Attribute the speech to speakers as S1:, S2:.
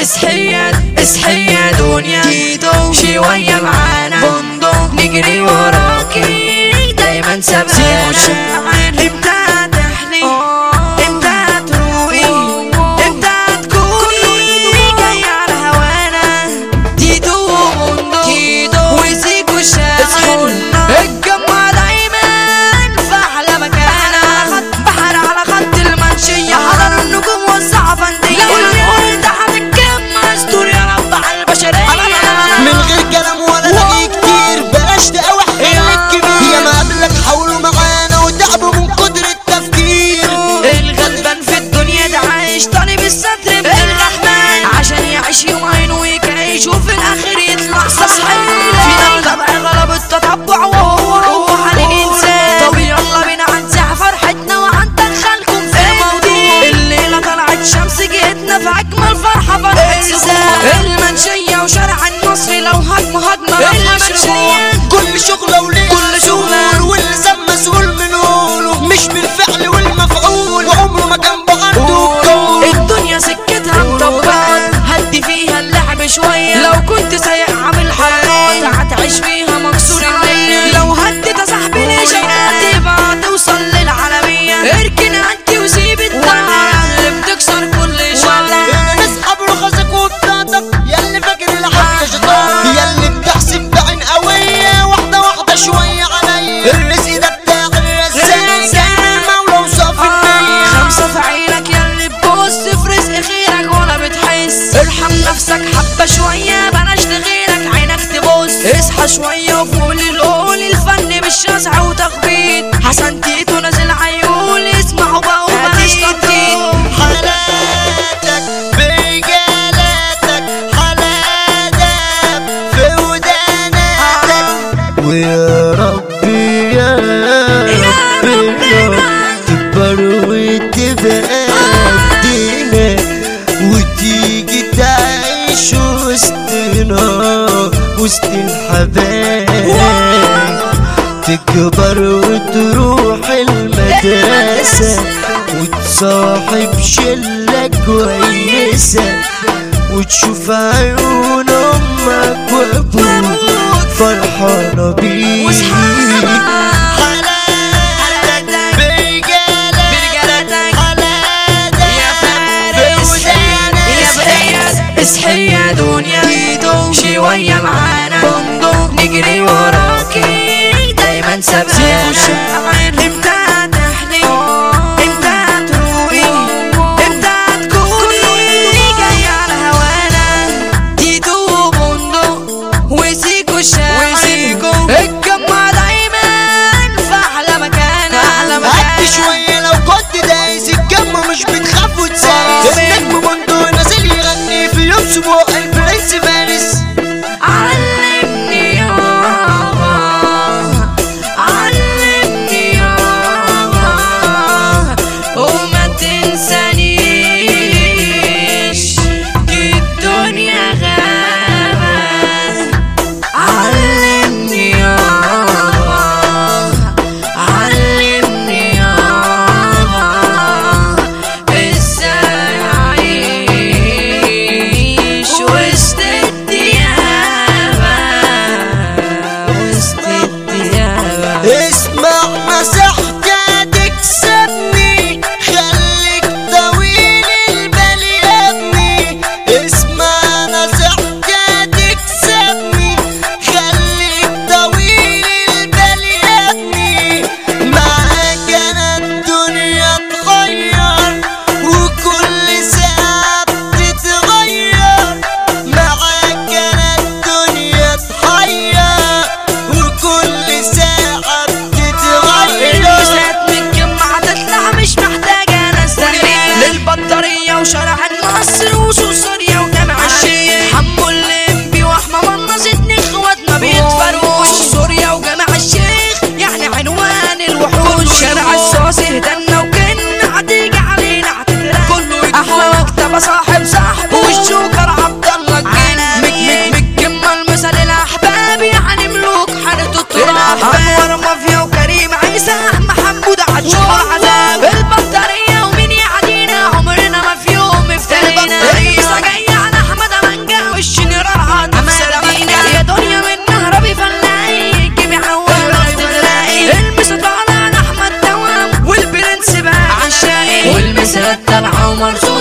S1: اصحي يا اصحي يا دنيا شوية معانا نجري وراكي دايما سبقانا امتى تحلي امتى تروقي امتى تكوني جاي على هوانا تيتو وبندق وزيكو الشاعر اتجمع دايما في احلى مكان بحر على خط المنشية حضر النجوم والزعفندية واللي قلت هتتجمع استور يا رب على البشرية
S2: من غير كلام ولا لغي كتير بلاش تقاوح حلك كبير يا ما قبلك حاولوا معانا وتعبوا من كتر التفكير
S1: الغلبان في الدنيا ده عايش طالب الستر من الرحمن عشان يعيش يومين ويكعيش وفي الاخر يطلع صحيح في طبع غلب التتبع وهو روح الانسان طب يلا بينا هنسح فرحتنا وهندخلكم في الموضوع الليله طلعت شمس جيتنا في اجمل فرحه فرحه سوق المنشيه وشارع النصر لو هجمه هجمه المشروع
S2: كل شغلة وليه
S1: كل شغلة.
S2: واللسان مسؤول من قوله مش بالفعل والمفعول وعمره ما كان بعنده قول
S1: الدنيا سكتها مطبقة هدي فيها اللعب شوية لو كنت سايق عامل حركات هتعيش فيها مكسور النية لو هديت يا صاحبي ليش تبقى توصل للعالمية اركن انت وسيب الدنيا اللي بتكسر كل شوية
S2: اسحب رخصك وبطاقتك ياللي فاكر الحق شيطان ياللي بتحسب بعين قوية واحدة واحدة شوية عليا الرزق ده بتاع الرزاق جاي من المولى وصافي النية
S1: خمسة في عينك ياللي تبص في رزق خيرك ولا بتحس ارحم نفسك حبة شوية بلاش لغيرك عينك تبص اصحى شوية وفوق القول الفن مش رزع وتخبيط حسن تيتو نازل عيون اسمعوا بقى وبلاش تنطيط
S2: حالاتك برجالاتك حالاتك في وداناتك ويا ربي يا ربنا تكبر وتبقى قدنا وتيجي تعيش وسطنا وسط الحبايب تكبر وتروح المدرسة وتصاحب شلة كويسة وتشوف عيون أمك وأبوك فرحانة بيك حالاتك برجالاتك حالاتك بودانك
S1: اصحي يا دنيا شوية معانا نجري وراكي دايما سبقانا امتى تحلي امتى تروقي امتى تكوني جاي على هوانا تيتو وبندق وسيكو الشاعر اتجمع دايما في احلى مكان احلى
S2: قد
S1: مكان
S2: شوية لو كنت دايس الجنب مش بتخاف وتسايس النجم بندق نازل يغني في يوم سبوع البرنس فارس
S1: علمني يابا علمني يابا وما تنسانيش دي الدنيا غابة علمني يابا علمني يابا ازاي اعيش وسط الديابة وسط الديابة
S2: اسمع مسحتها تكسبني خليك طويل البال يا ابني اسمع نصيحتها تكسبني خليك طويل البال يا ابني معاك انا الدنيا تغير وكل ساعة بتتغير معاك انا الدنيا تحير وكل ساعة بتتغير
S1: البسات متجمعة تطلع مش محتاجة ناس تانية للبطارية وشارع النصر وسوق سوريا وجامع الشيخ حمو الليمبي واحمى منص اتنين اخوات ما بيتفروش سوريا وجامع الشيخ يعني عنوان الوحوش شارع الصاص اهدنا وكنا هتيجي علينا هتترعب كله احلى مكتبة صاحب صاحبه والجوكر عبد الله الجن متجمع المثل الاحباب يعني ملوك حارة التراب انور مافيا وكريم عيسى محمود عاشور عذاب البطارية ومين يعدينا عمرنا ما في يوم افترينا البطارية جاية مرزوق